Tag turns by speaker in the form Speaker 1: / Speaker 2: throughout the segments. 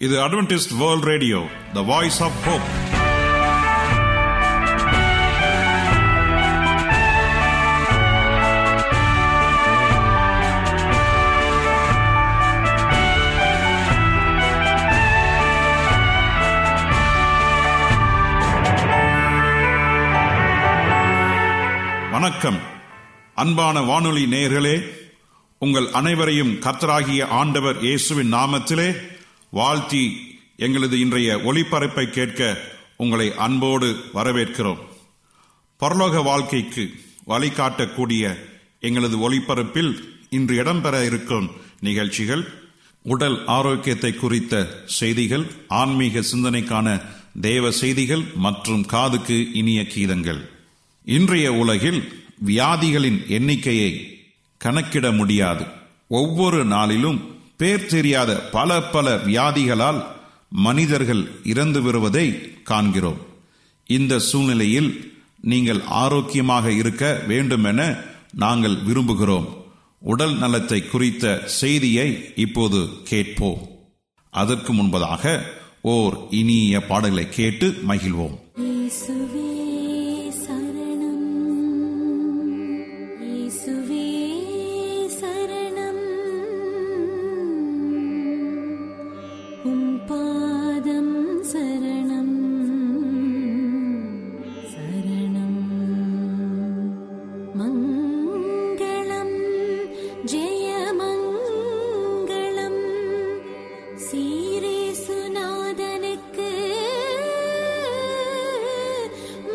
Speaker 1: இது Adventist world radio the voice of hope வணக்கம் அன்பான வானொலி நேயர்களே உங்கள் அனைவரையும் கர்த்தராகிய ஆண்டவர் இயேசுவின் நாமத்திலே வாழ்த்தி எங்களது இன்றைய ஒளிபரப்பை கேட்க உங்களை அன்போடு வரவேற்கிறோம் பரலோக வாழ்க்கைக்கு வழிகாட்டக்கூடிய எங்களது ஒளிபரப்பில் இன்று இடம்பெற இருக்கும் நிகழ்ச்சிகள் உடல் ஆரோக்கியத்தை குறித்த செய்திகள் ஆன்மீக சிந்தனைக்கான தேவ செய்திகள் மற்றும் காதுக்கு இனிய கீதங்கள் இன்றைய உலகில் வியாதிகளின் எண்ணிக்கையை கணக்கிட முடியாது ஒவ்வொரு நாளிலும் பேர் தெரியாத பல பல வியாதிகளால் மனிதர்கள் இறந்து வருவதை காண்கிறோம் இந்த சூழ்நிலையில் நீங்கள் ஆரோக்கியமாக இருக்க வேண்டுமென நாங்கள் விரும்புகிறோம் உடல் நலத்தை குறித்த செய்தியை இப்போது கேட்போம் அதற்கு முன்பதாக ஓர் இனிய பாடலை கேட்டு மகிழ்வோம்
Speaker 2: இயேசுவே சரணம் இயேசுவே சரணம் உம் பாதம் சரணம் சரணம் மங்களம் ஜெயமங்களம் சீரேசுநாதனுக்கு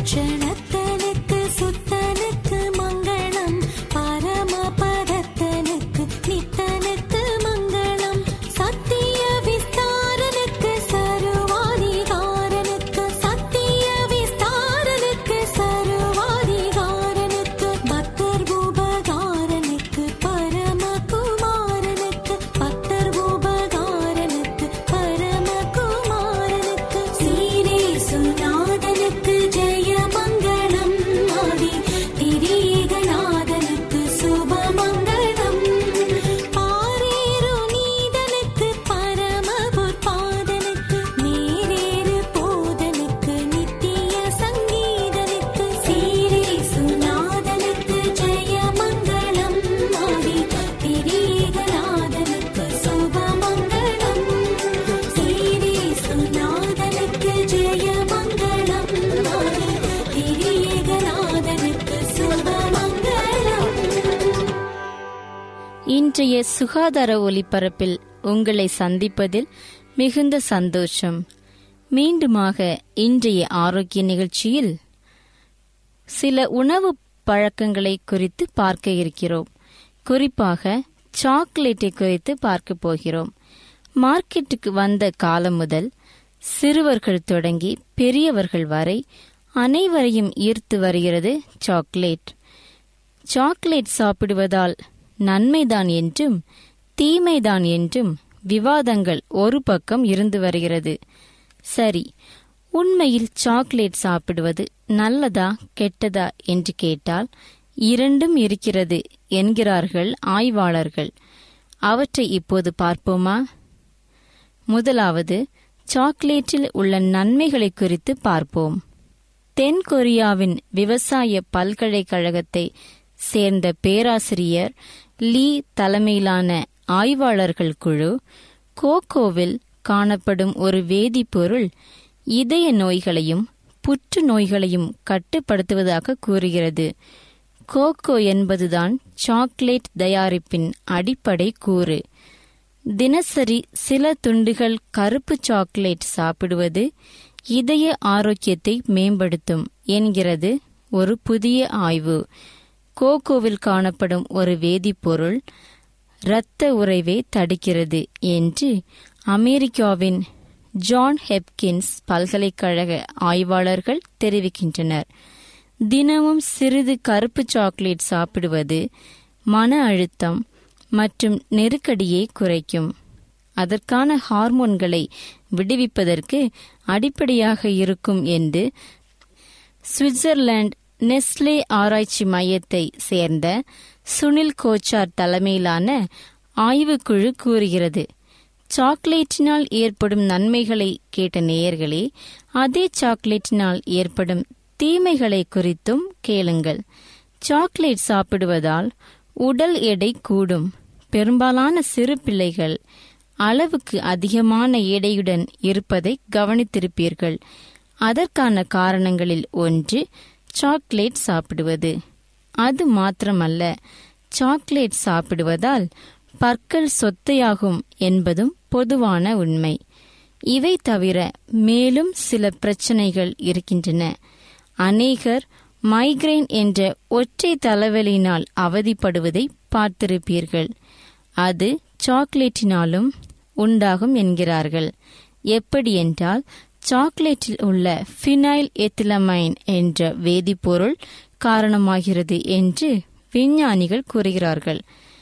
Speaker 2: க்ஷணத்தனுக்கு சுத்தனுக்கு மங்களம் பரமபதத்தனுக்கு நித்தனுக்கு மங்களம் சத்திய விஸ்தாரனுக்கு சர்வாதிகாரனுக்கு சத்திய விஸ்தாரனுக்கு சர்வாதிகாரனுக்கு பக்தர் உபகாரனுக்கு பரமகுமாரனுக்கு பக்தர் உபகாரனுக்கு பரமகுமாரனுக்கு சீரே சுநாதனுக்கு ஜெயமங்களம் ஆதி திரீகநாதனுக்கு சுபமங்களம் பாரேரு நீதனுக்கு பரமபுற்பாதனுக்கு நேரேறு போதனுக்கு நித்திய சங்கீதனுக்கு சீரே சுநாதனுக்கு ஜெயமங்களம் ஆதி திரீகநாதனுக்கு சுபமங்களம் சீரே சுநாதனுக்கு ஜெயமங்களம் ஆதி திரீகநாதனுக்கு சுபமங்களம்
Speaker 3: இன்றைய சுகாதார ஒலிபரப்பில் உங்களை சந்திப்பதில் மிகுந்த சந்தோஷம் மீண்டுமாக இன்றைய ஆரோக்கிய நிகழ்ச்சியில் சில உணவு பழக்கங்களை குறித்து பார்க்க இருக்கிறோம் குறிப்பாக சாக்லேட்டை குறித்து பார்க்க போகிறோம் மார்க்கெட்டுக்கு வந்த காலம் முதல் சிறுவர்கள் தொடங்கி பெரியவர்கள் வரை அனைவரையும் ஈர்த்து வருகிறது சாக்லேட் சாக்லேட் சாப்பிடுவதால் நன்மைதான் என்றும் தீமைதான் என்றும் விவாதங்கள் ஒரு பக்கம் இருந்து வருகிறது சரி உண்மையில் சாக்லேட் சாப்பிடுவது நல்லதா கெட்டதா என்று கேட்டால் இரண்டும் இருக்கிறது என்கிறார்கள் ஆய்வாளர்கள் அவற்றை இப்போது பார்ப்போமா முதலாவது சாக்லேட்டில் உள்ள நன்மைகளை குறித்து பார்ப்போம் தென் கொரியாவின் விவசாய பல்கலைக்கழகத்தை சேர்ந்த பேராசிரியர் லீ தலைமையிலான ஆய்வாளர்கள் குழு கோகோவில் காணப்படும் ஒரு வேதிப்பொருள் இதய நோய்களையும் புற்று நோய்களையும் கட்டுப்படுத்துவதாக கூறுகிறது கோகோ என்பதுதான் சாக்லேட் தயாரிப்பின் அடிப்படை கூறு தினசரி சில துண்டுகள் கருப்பு சாக்லேட் சாப்பிடுவது இதய ஆரோக்கியத்தை மேம்படுத்தும் என்கிறது ஒரு புதிய ஆய்வு கோகோவில் காணப்படும் ஒரு வேதிப்பொருள் இரத்த உறைவை தடுக்கிறது என்று அமெரிக்காவின் ஜான் ஹெப்கின்ஸ் பல்கலைக்கழக ஆய்வாளர்கள் தெரிவிக்கின்றனர் தினமும் சிறிது கருப்பு சாக்லேட் சாப்பிடுவது மன அழுத்தம் மற்றும் நெருக்கடியை குறைக்கும் அதற்கான ஹார்மோன்களை விடுவிப்பதற்கு அடிப்படையாக இருக்கும் என்று சுவிட்சர்லாந்து நெஸ்லே ஆராய்ச்சி மையத்தை சேர்ந்த சுனில் கோச்சார் தலைமையிலான ஆய்வுக்குழு கூறுகிறது சாக்லேட்டினால் ஏற்படும் நன்மைகளை கேட்ட நேயர்களே அதே சாக்லேட்டினால் ஏற்படும் தீமைகளை குறித்தும் கேளுங்கள் சாக்லேட் சாப்பிடுவதால் உடல் எடை கூடும் பெரும்பாலான சிறு பிள்ளைகள் அளவுக்கு அதிகமான எடையுடன் இருப்பதை கவனித்திருப்பீர்கள் அதற்கான காரணங்களில் ஒன்று சாக்லேட் சாப்பிடுவது அது மாத்திரமல்ல சாக்லேட் சாப்பிடுவதால் பற்கள் சொத்தையாகும் என்பதும் பொதுவான உண்மை இவை தவிர மேலும் சில பிரச்சனைகள் இருக்கின்றன அநேகர் மைக்ரைன் என்ற ஒற்றை தலைவலியினால் அவதிப்படுவதை பார்த்திருப்பீர்கள் அது சாக்லேட்டினாலும் உண்டாகும் என்கிறார்கள் எப்படி என்றால் சாக்லேட்டில் உள்ள ஃபினைல் எத்திலமைன் என்ற வேதிப்பொருள் காரணமாகிறது என்று விஞ்ஞானிகள் கூறுகிறார்கள்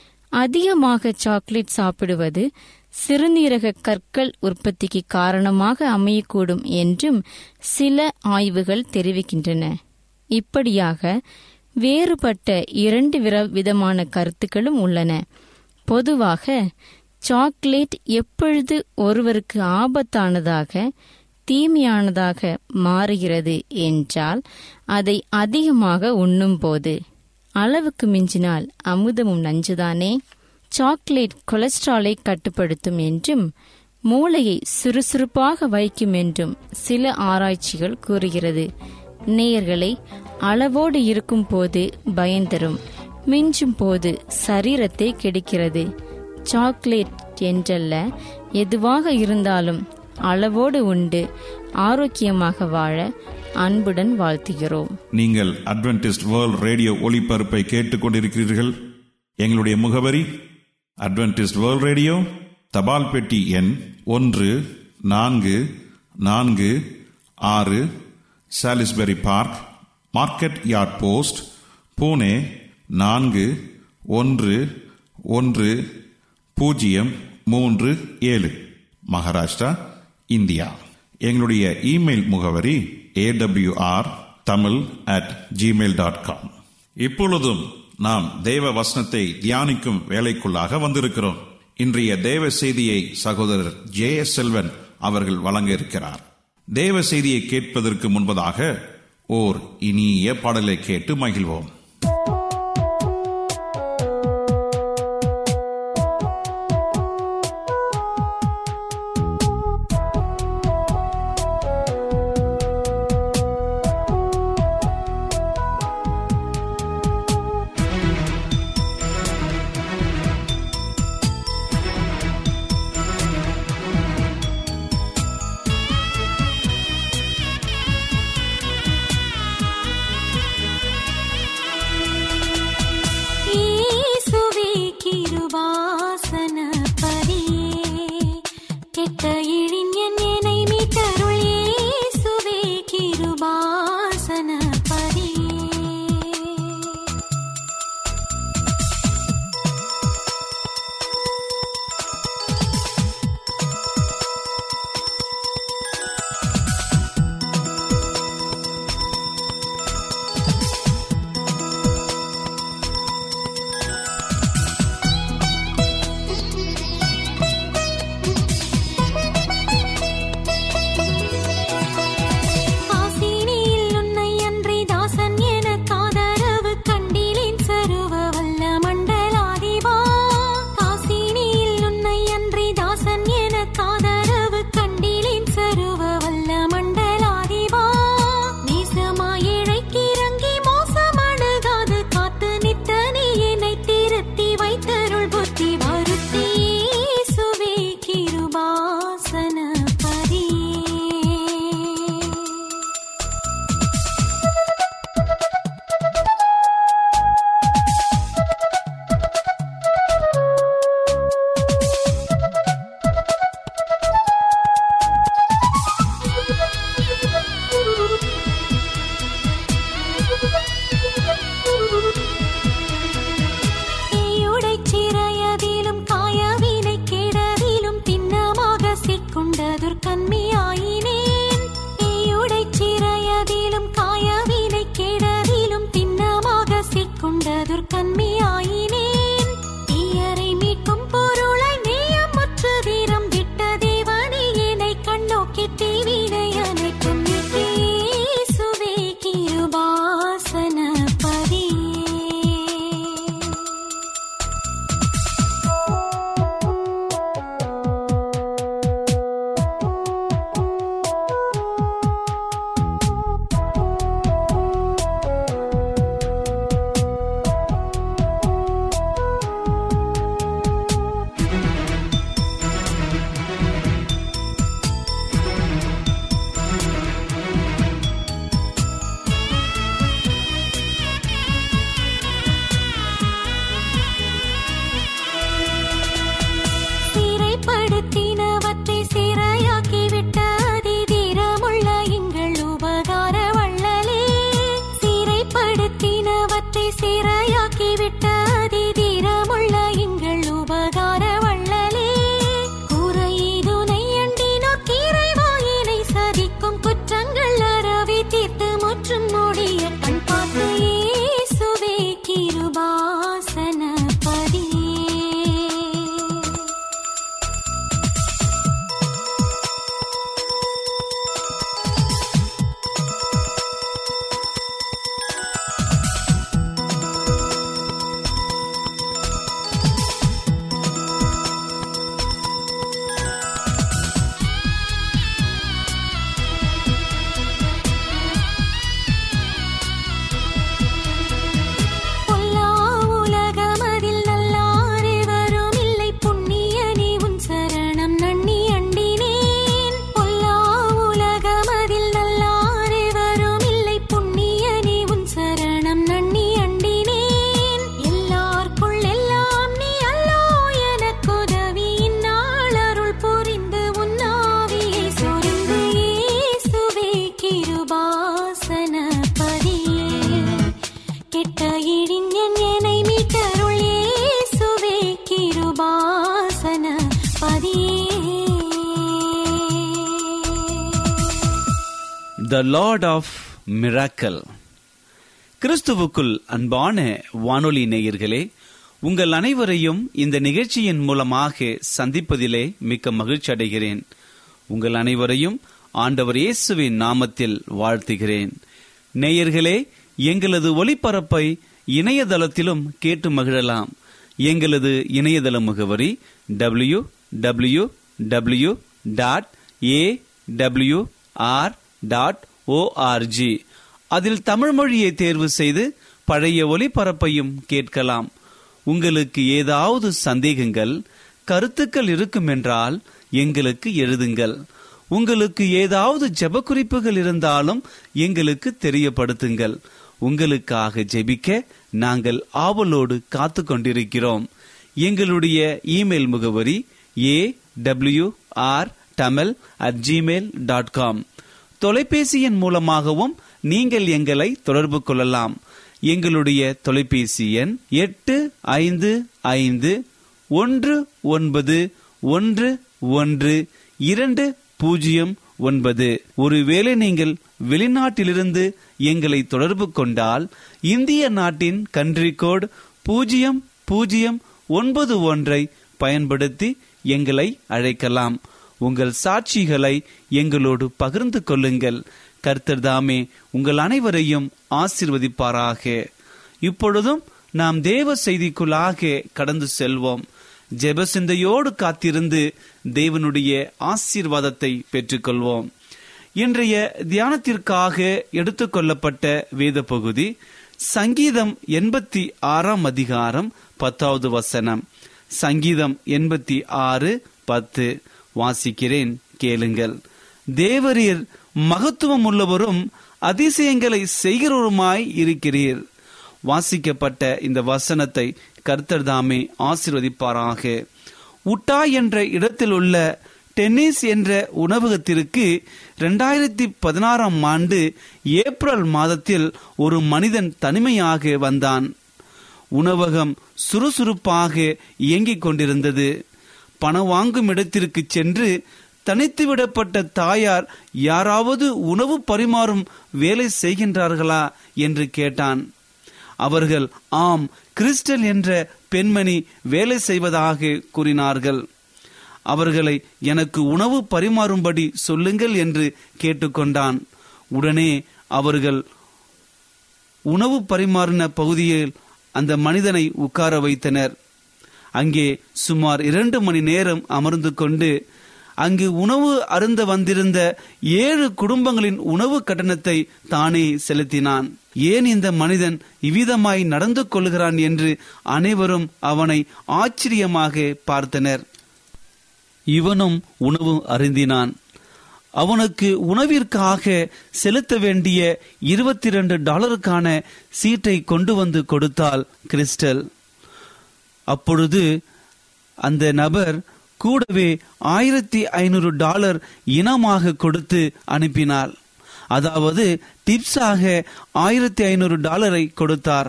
Speaker 3: அதிகமாக சாக்லேட் சாப்பிடுவது சிறுநீரக கற்கள் உற்பத்திக்கு காரணமாக அமையக்கூடும் என்றும் சில ஆய்வுகள் தெரிவிக்கின்றன இப்படியாக வேறுபட்ட இரண்டு விர- விதமான கருத்துக்களும் உள்ளன பொதுவாக சாக்லேட் எப்பொழுது ஒருவருக்கு ஆபத்தானதாக தீமையானதாக மாறுகிறது என்றால் அதை அதிகமாக உண்ணும்போது அளவுக்கு மிஞ்சினால் அமுதமும் நஞ்சுதானே சாக்லேட் கொலஸ்ட்ராலை கட்டுப்படுத்தும் என்றும் மூளையை சுறுசுறுப்பாக வைக்கும் என்றும் சில ஆராய்ச்சிகள் கூறுகிறது நேயர்களை அளவோடு இருக்கும் போது பயந்தரும் மிஞ்சும் போது சரீரத்தை கெடுக்கிறது சாக்லேட் என்றல்ல எதுவாக இருந்தாலும் அளவோடு உண்டு ஆரோக்கியமாக வாழ அன்புடன் வாழ்த்துகிறோம்
Speaker 1: நீங்கள் அட்வென்டிஸ்ட் வேர்ல்ட் ரேடியோ ஒளிபரப்பை கேட்டுக்கொண்டிருக்கிறீர்கள் எங்களுடைய முகவரி அட்வென்டிஸ்ட் வேர்ல்ட் ரேடியோ தபால் பெட்டி எண் ஒன்று நான்கு நான்கு ஆறு Salisbury park market yard post Pune நான்கு ஒன்று ஒன்று பூஜ்ஜியம் மூன்று ஏழு மகாராஷ்டிரா இந்தியா எங்களுடைய இமெயில் முகவரி AWR Tamil at Gmail dot com இப்பொழுதும் நாம் தேவ வசனத்தை தியானிக்கும் வேலைக்குள்ளாக வந்திருக்கிறோம் இன்றைய தேவ செய்தியை சகோதரர் ஜே எஸ் செல்வன் அவர்கள் வழங்க இருக்கிறார் தேவ செய்தியை கேட்பதற்கு முன்பதாக ஓர் இனிய பாடலை கேட்டு மகிழ்வோம்
Speaker 2: ah
Speaker 4: the lord of miracle கிறிஸ்துவுக்குள் அன்பான வானொலி நேயர்களே உங்கள் அனைவரையும் இந்த நிகழ்ச்சியின் மூலமாக சந்திப்பதிலே மிக்க மகிழ்ச்சி அடைகிறேன் உங்கள் அனைவரையும் ஆண்டவர் இயேசுவின் நாமத்தில் வாழ்த்துகிறேன் நேயர்களே எங்களது ஒளிபரப்பை இணையதளத்திலும் கேட்டு மகிழலாம் எங்களது இணையதள முகவரி W W W dot A W R dot org அதில் தமிழ் மொழியை தேர்வு செய்து பழைய ஒலிபரப்பையும் கேட்கலாம் உங்களுக்கு ஏதாவது சந்தேகங்கள் கருத்துக்கள் இருக்கும் என்றால் எங்களுக்கு எழுதுங்கள் உங்களுக்கு ஏதாவது ஜெப குறிப்புகள் இருந்தாலும் எங்களுக்கு தெரியப்படுத்துங்கள் உங்களுக்காக ஜெபிக்க நாங்கள் ஆவலோடு காத்து கொண்டிருக்கிறோம் எங்களுடைய இமெயில் முகவரி A W R Tamil at Gmail dot com தொலைபேசி எண் மூலமாகவும் நீங்கள் எங்களை தொடர்பு கொள்ளலாம் எங்களுடைய தொலைபேசி எண் எட்டு ஐந்து ஐந்து ஒன்று ஒன்பது ஒன்று ஒன்று இரண்டு பூஜ்ஜியம் ஒன்பது ஒருவேளை நீங்கள் வெளிநாட்டிலிருந்து எங்களை தொடர்பு கொண்டால் இந்திய நாட்டின் கன்ட்ரி கோட் பூஜ்ஜியம் பூஜ்ஜியம் ஒன்பது ஒன்றை பயன்படுத்தி எங்களை அழைக்கலாம் உங்கள் சாட்சிகளை எங்களோடு பகிர்ந்து கொள்ளுங்கள் கர்த்தர் தாமே உங்கள் அனைவரையும் ஆசிர்வதிப்பாராக இப்பொழுதும் நாம் தேவ செய்திக்குள்ளாக கடந்து செல்வோம் ஜெப சிந்தையோடு காத்திருந்து தேவனுடைய ஆசீர்வாதத்தை பெற்றுக்கொள்வோம் இன்றைய தியானத்திற்காக எடுத்துக்கொள்ளப்பட்ட வேத பகுதி சங்கீதம் எண்பத்தி ஆறாம் அதிகாரம் பத்தாவது வசனம் சங்கீதம் எண்பத்தி ஆறு பத்து வாசிக்கிறேன் கேளுங்கள் தேவரீர் மகத்துவம் உள்ளவரும் அதிசயங்களை செய்கிறவருமாய் இருக்கிறீர் வாசிக்கப்பட்ட இந்த வசனத்தை கர்த்தர் தாமே ஆசிர்வதிப்பாராக உட்டா என்ற இடத்தில் உள்ள டென்னிஸ் என்ற உணவகத்திற்கு இரண்டாயிரத்தி பதினாறாம் ஆண்டு ஏப்ரல் மாதத்தில் ஒரு மனிதன் தனிமையாக வந்தான் உணவகம் சுறுசுறுப்பாக இயங்கிக் கொண்டிருந்தது பணம் வாங்கும் இடத்திற்கு சென்று தனித்து விடப்பட்ட தாயார் யாராவது உணவு பரிமாறும் வேலை செய்கின்றார்களா என்று கேட்டான் அவர்கள் ஆம் கிறிஸ்டல் என்ற பெண்மணி வேலை செய்வதாக கூறினார்கள் அவர்களை எனக்கு உணவு பரிமாறும்படி சொல்லுங்கள் என்று கேட்டுக்கொண்டான் உடனே அவர்கள் உணவு பரிமாறின பகுதியில் அந்த மனிதனை உட்கார வைத்தனர் அங்கே சுமார் இரண்டு மணி நேரம் அமர்ந்து கொண்டு அங்கு உணவு அருந்த வந்திருந்த ஏழு குடும்பங்களின் உணவு கட்டணத்தை தானே செலுத்தினான் ஏன் இந்த மனிதன் இவ்விதமாய் நடந்து கொள்கிறான் என்று அனைவரும் அவனை ஆச்சரியமாக பார்த்தனர் இவனும் உணவு அருந்தினான் அவனுக்கு உணவிற்காக செலுத்த வேண்டிய இருபத்தி ரெண்டு டாலருக்கான சீட்டை கொண்டு வந்து கொடுத்தாள் கிறிஸ்டல் அப்பொழுது அந்த நபர் கூடவே ஆயிரத்தி ஐநூறு டாலர் இனமாக கொடுத்து அனுப்பினார் அதாவது டிப்ஸாக ஆயிரத்தி ஐநூறு டாலரை கொடுத்தார்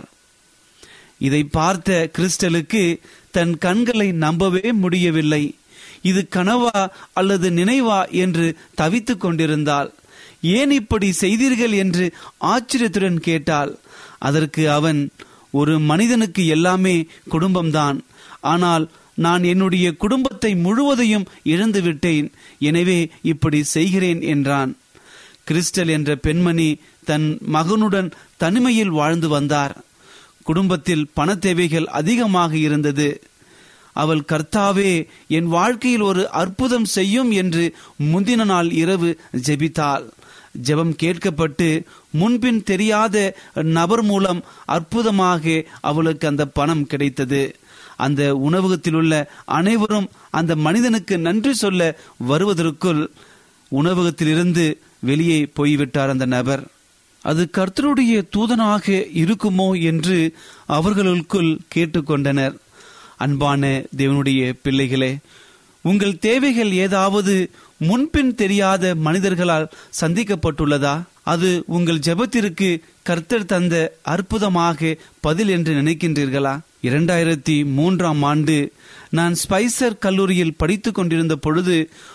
Speaker 4: இதை பார்த்த கிறிஸ்டலுக்கு தன் கண்களை நம்பவே முடியவில்லை இது கனவா அல்லது நினைவா என்று தவித்துக் கொண்டிருந்தாள் ஏன் இப்படி செய்தீர்கள் என்று ஆச்சரியத்துடன் கேட்டாள் அதற்கு அவன் ஒரு மனிதனுக்கு எல்லாமே குடும்பம்தான் ஆனால் நான் என்னுடைய குடும்பத்தை முழுவதையும் இழந்து விட்டேன் எனவே இப்படி செய்கிறேன் என்றான் கிறிஸ்டல் என்ற பெண்மணி தன் மகனுடன் தனிமையில் வாழ்ந்து வந்தார் குடும்பத்தில் பண தேவைகள் அதிகமாக இருந்தது அவள் கர்த்தாவே என் வாழ்க்கையில் ஒரு அற்புதம் செய்யும் என்று முந்தின நாள் இரவு ஜெபித்தாள் ஜெபம் கேட்கப்பட்டு முன்பின் தெரியாத நபர் மூலம் அற்புதமாக அவளுக்கு அந்த பணம் கிடைத்தது அந்த உணவகத்தில் உள்ள அனைவரும் அந்த மனிதனுக்கு நன்றி சொல்ல வருவதற்குள் உணவகத்திலிருந்து வெளியே போய்விட்டார் அந்த நபர் அது கர்த்தருடைய தூதனாக இருக்குமோ என்று அவர்களுக்குள் கேட்டுக்கொண்டனர் அன்பான தேவனுடைய பிள்ளைகளே உங்கள் தேவைகள் ஏதாவது முன்பின் தெரியாத மனிதர்களால் சந்திக்கப்பட்டுள்ளதா அது உங்கள் ஜெபத்திற்கு கர்த்தர் தந்த அற்புதமாக பதில் என்று நினைக்கின்றீர்களா இரண்டாயிரத்தி மூன்றாம் ஆண்டு நான் ஸ்பைசர் கல்லூரியில் படித்துக் கொண்டிருந்த பொழுது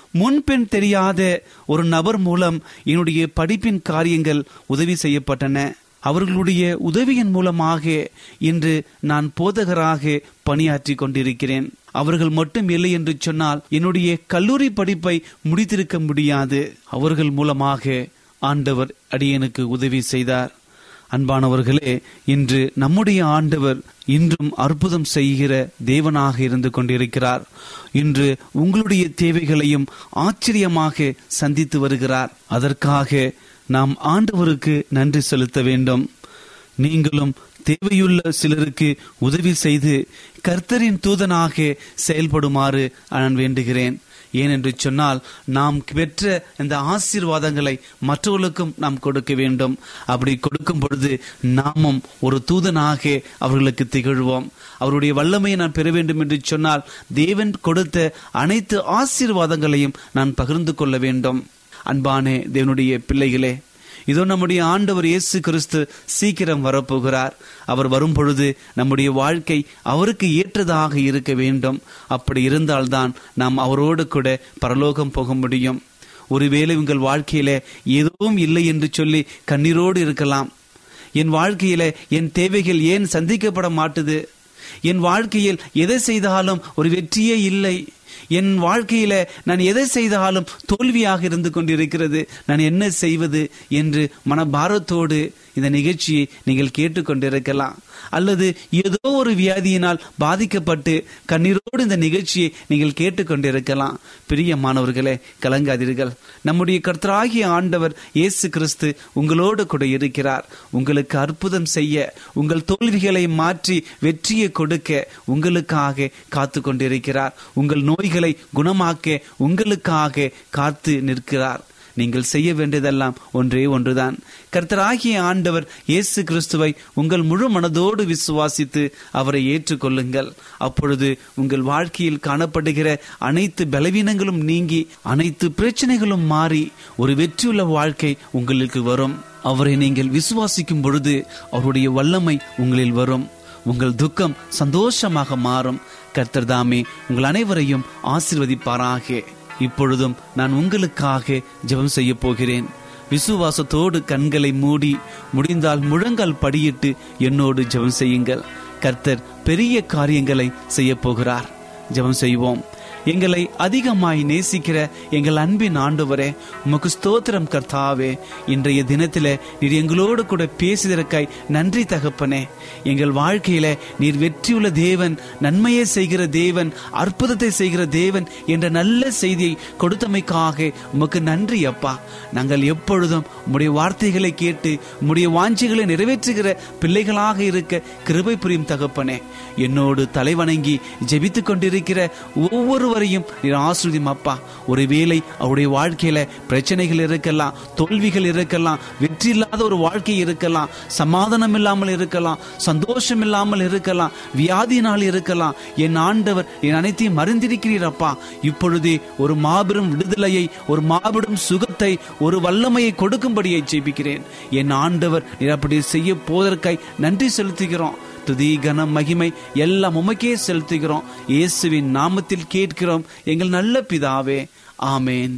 Speaker 4: முன்பின் தெரியாத ஒரு நபர் மூலம் என்னுடைய படிப்பின் காரியங்கள் உதவி செய்யப்பட்டன அவர்களுடைய உதவியின் மூலமாக இன்று நான் போதகராக பணியாற்றி கொண்டிருக்கிறேன் அவர்கள் மட்டும் இல்லை என்று சொன்னால் என்னுடைய கல்லூரி படிப்பை முடித்திருக்க முடியாது அவர்கள் மூலமாக ஆண்டவர் அடியனுக்கு உதவி செய்தார் அன்பானவர்களே இன்று நம்முடைய ஆண்டவர் இன்றும் அற்புதம் செய்கிற தேவனாக இருந்து கொண்டிருக்கிறார் இன்று உங்களுடைய தேவைகளையும் ஆச்சரியமாக சந்தித்து வருகிறார் அதற்காக நாம் ஆண்டவருக்கு நன்றி செலுத்த வேண்டும் நீங்களும் தேவையுள்ள சிலருக்கு உதவி செய்து கர்த்தரின் தூதனாக செயல்படுமாறு நான் வேண்டுகிறேன் ஏனென்று சொன்னால் நாம் பெற்ற இந்த ஆசீர்வாதங்களை மற்றவர்களுக்கும் நாம் கொடுக்க வேண்டும் அப்படி கொடுக்கும் பொழுது நாமும் ஒரு தூதனாக அவர்களுக்கு திகழ்வோம் அவருடைய வல்லமையை நான் பெற வேண்டும் என்று சொன்னால் தேவன் கொடுத்த அனைத்து ஆசீர்வாதங்களையும் நான் பகிர்ந்து கொள்ள வேண்டும் அன்பானே தேவனுடைய பிள்ளைகளே இதோ நம்முடைய ஆண்டவர் இயேசு கிறிஸ்து சீக்கிரம் வரப்போகிறார் அவர் வரும் பொழுது நம்முடைய வாழ்க்கை அவருக்கு ஏற்றதாக இருக்க வேண்டும் அப்படி இருந்தால்தான் நாம் அவரோடு கூட பரலோகம் போக முடியும் ஒருவேளை உங்கள் வாழ்க்கையில எதுவும் இல்லை என்று சொல்லி கண்ணீரோடு இருக்கலாம் என் வாழ்க்கையில என் தேவைகள் ஏன் சந்திக்கப்பட மாட்டுது என் வாழ்க்கையில் எதை செய்தாலும் ஒரு வெற்றியே இல்லை என் வாழ்க்கையில நான் எதை செய்தாலும் தோல்வியாக இருந்து கொண்டிருக்கிறது நான் என்ன செய்வது என்று மனபாரத்தோடு இந்த நிகழ்ச்சியை நீங்கள் கேட்டுக்கொண்டிருக்கலாம் அல்லது ஏதோ ஒரு வியாதியினால் பாதிக்கப்பட்டு கண்ணீரோடு இந்த நிகழ்ச்சியை நீங்கள் கேட்டுக்கொண்டிருக்கலாம் பிரியமானவர்களே கலங்காதீர்கள் நம்முடைய கர்த்தராகிய ஆண்டவர் இயேசு கிறிஸ்து உங்களோடு கூட இருக்கிறார் உங்களுக்கு அற்புதம் செய்ய உங்கள் தோல்விகளை மாற்றி வெற்றியை கொடுக்க உங்களுக்காக காத்து கொண்டிருக்கிறார் உங்கள் நோய்களை குணமாக்க உங்களுக்காக காத்து நிற்கிறார் நீங்கள் செய்ய வேண்டியதெல்லாம் ஒன்றே ஒன்றுதான் கர்த்தராகிய ஆண்டவர் இயேசு கிறிஸ்துவை உங்கள் முழு மனதோடு விசுவாசித்து அவரை ஏற்றுக்கொள்ளுங்கள் அப்பொழுது உங்கள் வாழ்க்கையில் காணப்படுகிற அனைத்து பலவீனங்களும் நீங்கி அனைத்து பிரச்சனைகளும் மாறி ஒரு வெற்றியுள்ள வாழ்க்கை உங்களுக்கு வரும் அவரை நீங்கள் விசுவாசிக்கும் பொழுது அவருடைய வல்லமை உங்களில் வரும் உங்கள் துக்கம் சந்தோஷமாக மாறும் கர்த்தர் தாமே உங்கள் அனைவரையும் ஆசிர்வதிப்பாராக இப்பொழுதும் நான் உங்களுக்காக ஜெபம் செய்ய போகிறேன் விசுவாசத்தோடு கண்களை மூடி முடிந்தால் முழங்கால் படியிட்டு என்னோடு ஜெபம் செய்யுங்கள் கர்த்தர் பெரிய காரியங்களை செய்ய போகிறார் ஜெபம் செய்வோம் எங்களை அதிகமாய் நேசிக்கிற எங்கள் அன்பின் ஆண்டவரே உமக்கு ஸ்தோத்திரம் கர்த்தாவே இன்றைய தினத்தில நீர் எங்களோடு கூட பேசியதற்காய் நன்றி தகப்பனே எங்கள் வாழ்க்கையில நீர் வெற்றியுள்ள தேவன் நன்மையை செய்கிற தேவன் அற்புதத்தை செய்கிற தேவன் என்ற நல்ல செய்தியை கொடுத்தமைக்காக உமக்கு நன்றி அப்பா நாங்கள் எப்பொழுதும் உம்முடைய வார்த்தைகளை கேட்டு உம்முடைய வாஞ்சிகளை நிறைவேற்றுகிற பிள்ளைகளாக இருக்க கிருபை புரியும் தகப்பனே என்னோடு தலைவணங்கி ஜெபித்துக் கொண்டிருக்கிற ஒவ்வொருவரையும் நீர் ஆசிரியம் அப்பா ஒருவேளை அவருடைய வாழ்க்கையில பிரச்சனைகள் இருக்கலாம் தோல்விகள் இருக்கலாம் வெற்றி இல்லாத ஒரு வாழ்க்கை இருக்கலாம் சமாதானம் இல்லாமல் இருக்கலாம் சந்தோஷம் இல்லாமல் இருக்கலாம் வியாதியினால் இருக்கலாம் என் ஆண்டவர் என் அனைத்தையும் மறந்திருக்கிறீர் அப்பா இப்பொழுதே ஒரு மாபெரும் விடுதலையை ஒரு மாபெரும் சுகத்தை ஒரு வல்லமையை கொடுக்கும்படியை ஜெபிக்கிறேன் என் ஆண்டவர் நீர் அப்படி செய்ய போவதற்காய் நன்றி செலுத்துகிறோம் துதி கனம் மகிமை எல்லாம் உமக்கே செலுத்துகிறோம் இயேசுவின் நாமத்தில் கேட்கிறோம் எங்கள் நல்ல பிதாவே ஆமேன்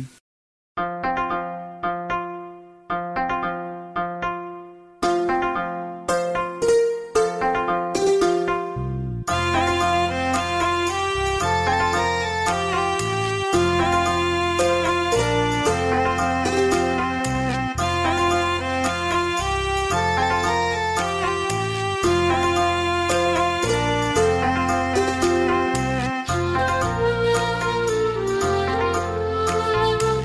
Speaker 2: ஆ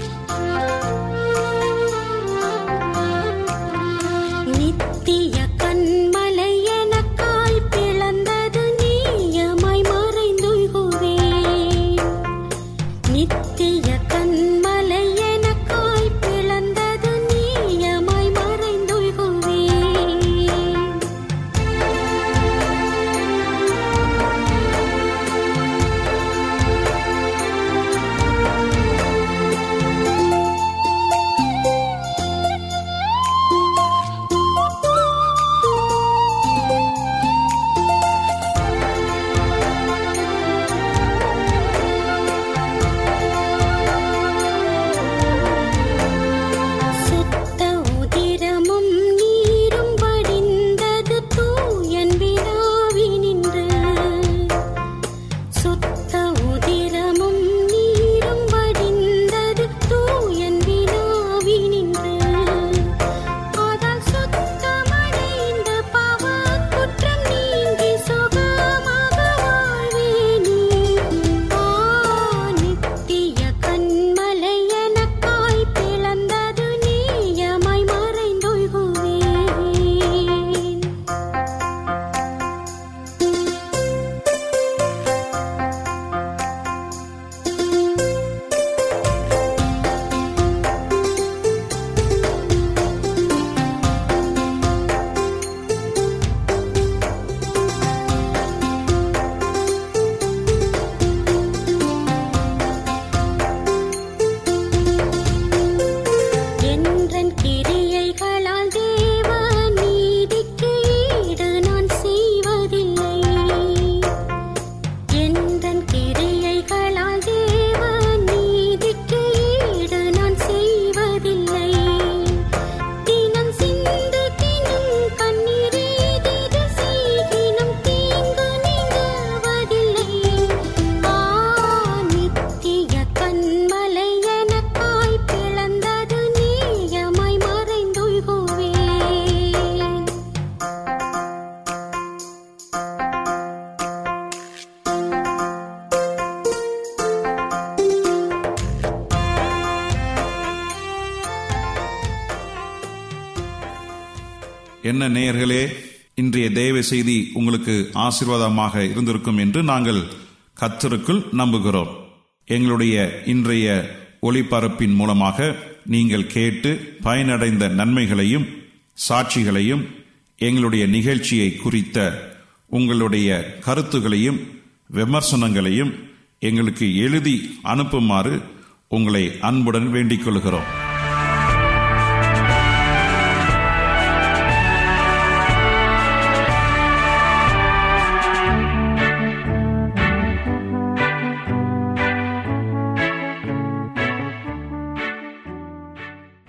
Speaker 1: என்ன நேயர்களே இன்றைய தேவ செய்தி உங்களுக்கு ஆசீர்வாதமாக இருந்திருக்கும் என்று நாங்கள் கத்தருக்குள் நம்புகிறோம் எங்களுடைய இன்றைய ஒளிபரப்பின் மூலமாக நீங்கள் கேட்டு பயனடைந்த நன்மைகளையும் சாட்சிகளையும் எங்களுடைய நிகழ்ச்சியை குறித்த உங்களுடைய கருத்துகளையும் விமர்சனங்களையும் எங்களுக்கு எழுதி அனுப்புமாறு உங்களை அன்புடன் வேண்டிக் கொள்கிறோம்